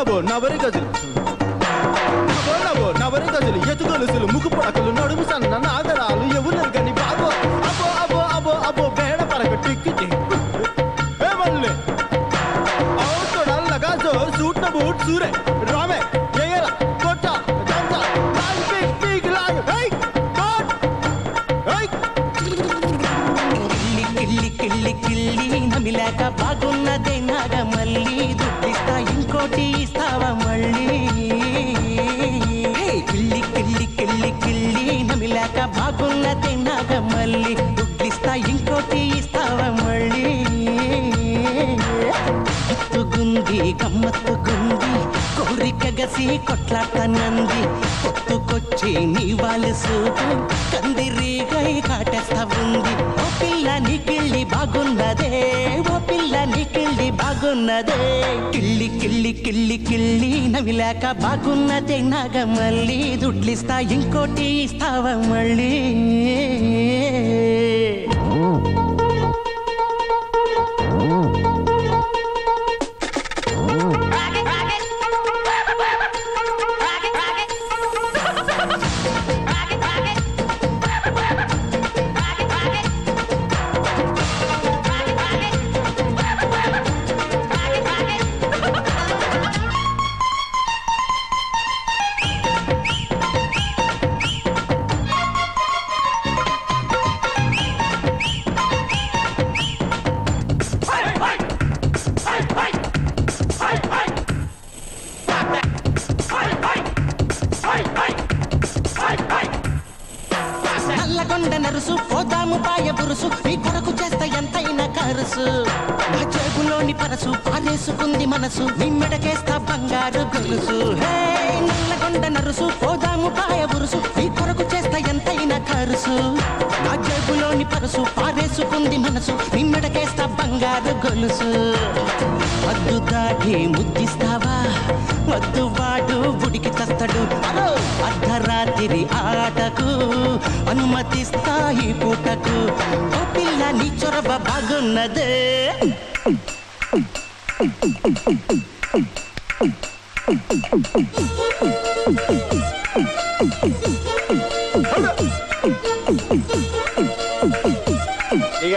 నవో నవరి గజలు నవో నవో నవరి గజలు ఎత్తు గొలుసులు ముక్కు పడకలు నడుము సన్న నాగరాలు ఎవరు గని బాబో అబో అబో అబో అబో బేడ పరక టిక్కి ఏ మల్లె అవుతోడల్లగా జోర్ సూట్న బూట్ సూరే రామే ఎయ్యల కొట్ట దంత లాగ్ బిగ్ బిగ్ లాగ్ హై కోట్ హై కిల్లి కిల్లి కిల్లి కిల్లి నమిలాక బాగున్నదే నాగ మళ్ళీ దుడ్డిస్తా ఇంకోటి ఇస్తావా మళ్ళీ హే, కిల్లి కిల్లి కిల్లి కిల్లి నమిలాక బాగున్నదే నాగ మళ్ళీ దుడ్డిస్తా ఇంకోటి ఇస్తావా మళ్ళీ ఎత్తుగుంది గమ్మత్తుగుంది కోరిక గసి కొట్లాడతానంది పొత్తుకొచ్చి నీ వాళ్ళు సూపు కందిరీగై కాటేస్తా ఉంది ఓ పిల్ల నీ కిళ్ళి బాగున్నదే ఓ పిల్ల నీ కిళ్ళి బాగున్నదే కిళ్ళి కిళ్ళి కిళ్ళి కిళ్ళి నవిలాక బాగున్నదే నాగ మళ్ళీ దుడ్లిస్తా ఇంకోటి ఇస్తావా మళ్ళీ నల్లగొండ నరుసు పోదాము పాయ బురుసు నీ కొరకు చేస్తా ఎంతైనా కరుసు నా జేబులోని పరసు పారేసుకుంది మనసు నీ మెడకేస్తా బంగారు గొలుసు హే నల్లగొండ నరుసు పోదాము పాయ బురుసు నీ కొరకు చేస్తా ఎంతైనా కరుసు నా జేబులోని పరసు పారేసుకుంది మనసు నీ మెడకేస్తా బంగారు గొలుసు వద్దు దాటి ముద్దిస్తావా వద్దు వాడు ఉడికి తస్తడు అరో అర్ధరాత్రి ఆటకు అనుమతిస్తా ఈ పూటకు ఓ పిల్ల నీ చొరవ బాగున్నదే ఇక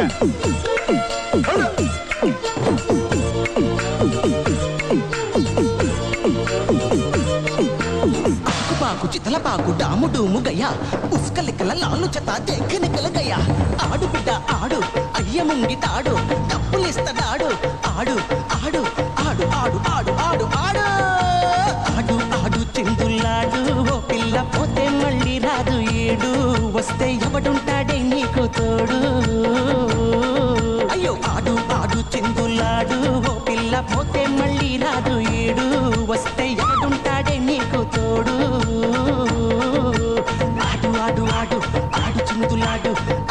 పాకు చితలపాకు డాము డూము గయ్యా ఉస్కలికల లాలు చెత జంకనికల గయ్యా ఆడు బిడ్డ ఆడు అయ్య ముంగి తాడు డబ్బులిస్తడాడు ఆడు ఆడు ఆడు ఆడు ఆడు ఆడు ఆడు ఆడు ఆడు చెందులాడు ఓ పిల్ల పోతే మళ్ళీ రాదు ఏడు వస్తే ఎవడుంటాడే నీకు తోడు అయ్యో ఆడు ఆడు చెందులాడు ఓ పిల్ల పోతే మళ్ళీ రాదు ఏడు వస్తే ఎవడుంటాడే నీకు తోడు ఆడు ఆడు ఆడు ఆడు చిందులాడు